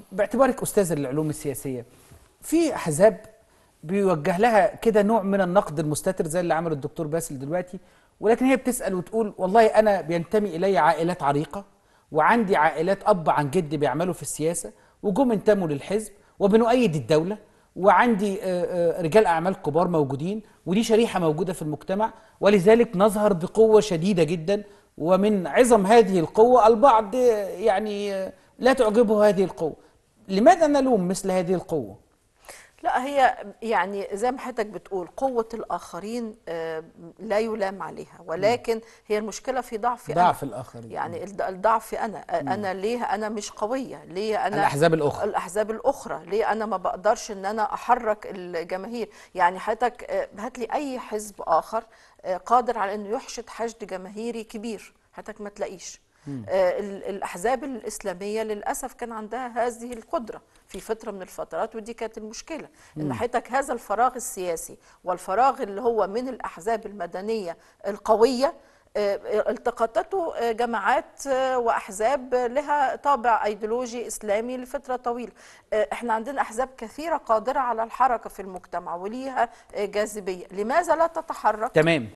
باعتبارك استاذ العلوم السياسيه في احزاب بيوجه لها كده نوع من النقد المستتر زي اللي عمله الدكتور باسل دلوقتي ولكن هي بتسال وتقول والله انا بينتمي الي عائلات عريقه وعندي عائلات اب عن جد بيعملوا في السياسه وجم انتموا للحزب وبنؤيد الدوله وعندي آه، آه، رجال اعمال كبار موجودين ودي شريحه موجوده في المجتمع ولذلك نظهر بقوه شديده جدا ومن عظم هذه القوه البعض آه، يعني آه، لا تعجبه هذه القوه لماذا نلوم مثل هذه القوه لا هي يعني زي ما حضرتك بتقول قوة الآخرين آه، لا يلام عليها ولكن هي المشكلة في ضعفي ضعف أنا الاخرين يعني الض- الضعف أنا آه، أنا ليه أنا مش قوية ليه أنا الاحزاب الاخرى الأحزاب الأخرى ليه أنا ما بقدرش إن أنا أحرك الجماهير يعني حضرتك آه، هات لي أي حزب آخر آه، قادر على إنه يحشد حشد جماهيري كبير حضرتك ما تلاقيش آه، ال- الأحزاب الإسلامية للأسف كان عندها هذه القدرة في فترة من الفترات ودي كانت المشكلة إن حضرتك هذا الفراغ السياسي والفراغ اللي هو من الأحزاب المدنية القوية آه، التقطته آه، جماعات آه، واحزاب لها طابع ايديولوجي اسلامي لفتره طويله آه، احنا عندنا احزاب كثيره قادره على الحركه في المجتمع وليها آه، جاذبيه لماذا لا تتحرك تمام